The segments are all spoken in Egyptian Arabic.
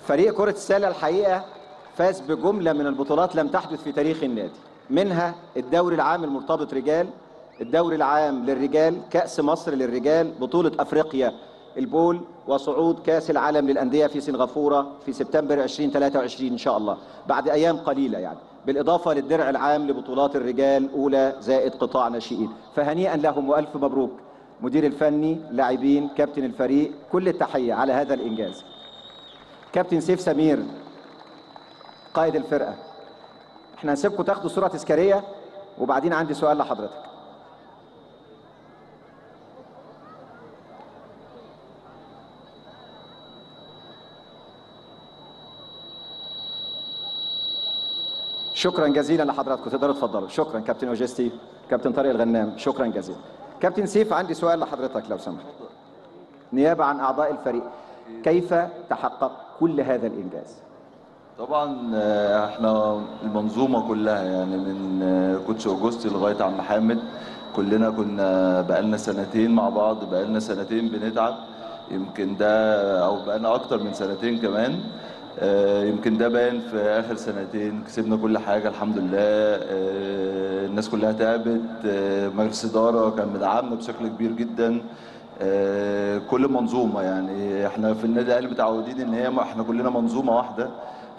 فريق كرة السلة الحقيقة فاز بجملة من البطولات لم تحدث في تاريخ النادي منها الدوري العام المرتبط رجال الدوري العام للرجال كأس مصر للرجال بطولة أفريقيا البول وصعود كأس العالم للأندية في سنغافورة في سبتمبر 2023 إن شاء الله بعد أيام قليلة يعني بالإضافة للدرع العام لبطولات الرجال أولى زائد قطاع ناشئين فهنيئا لهم وألف مبروك مدير الفني لاعبين كابتن الفريق كل التحية على هذا الإنجاز كابتن سيف سمير قائد الفرقة احنا هنسيبكم تاخدوا صورة تذكارية وبعدين عندي سؤال لحضرتك شكرا جزيلا لحضراتكم تقدروا تفضلوا شكرا كابتن اوجستي كابتن طارق الغنام شكرا جزيلا كابتن سيف عندي سؤال لحضرتك لو سمحت نيابه عن اعضاء الفريق كيف تحقق كل هذا الانجاز طبعا آه، احنا المنظومه كلها يعني من آه، كوتش اوجوستي لغايه عم حامد كلنا كنا بقالنا سنتين مع بعض بقالنا سنتين بنتعب يمكن ده او بقالنا اكتر من سنتين كمان آه، يمكن ده باين في اخر سنتين كسبنا كل حاجه الحمد لله آه، الناس كلها تعبت آه، مجلس اداره كان مدعمنا بشكل كبير جدا آه، كل منظومه يعني احنا في النادي الاهلي متعودين ان هي احنا كلنا منظومه واحده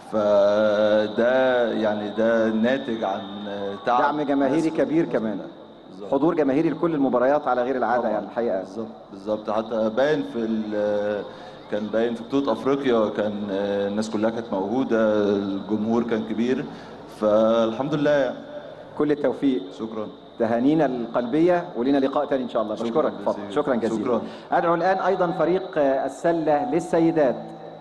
فده يعني ده ناتج عن تعب دعم جماهيري ناس كبير كمان بالظبط. حضور جماهيري لكل المباريات على غير العاده طبعاً. يعني الحقيقه بالظبط بالظبط حتى باين في ال- كان باين في بطوله افريقيا كان آه، الناس كلها كانت موجوده الجمهور كان كبير فالحمد لله يعني كل التوفيق شكرا تهانينا القلبيه ولينا لقاء تاني ان شاء الله شكراً بشكرك اتفضل جزيلاً. شكرا جزيلا شكراً. ادعو الان ايضا فريق آه، السله للسيدات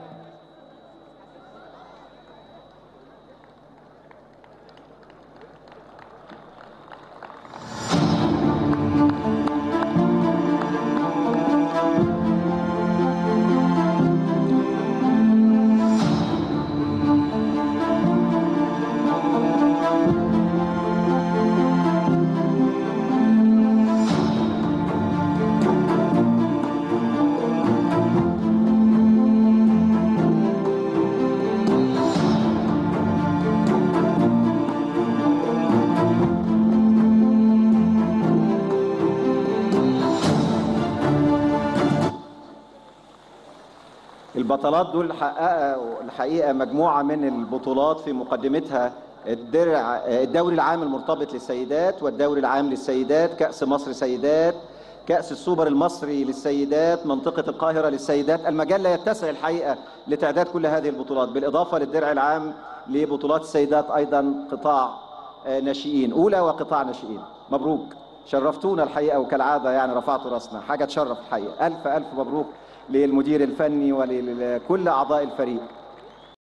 البطلات دول حققوا الحقيقه مجموعه من البطولات في مقدمتها الدرع الدوري العام المرتبط للسيدات والدوري العام للسيدات كأس مصر سيدات كأس السوبر المصري للسيدات منطقة القاهرة للسيدات المجال لا يتسع الحقيقة لتعداد كل هذه البطولات بالإضافة للدرع العام لبطولات السيدات أيضا قطاع آه، ناشئين أولى وقطاع ناشئين مبروك شرفتونا الحقيقة وكالعادة يعني رفعتوا راسنا حاجة تشرف الحقيقة ألف ألف مبروك للمدير الفني ولكل أعضاء الفريق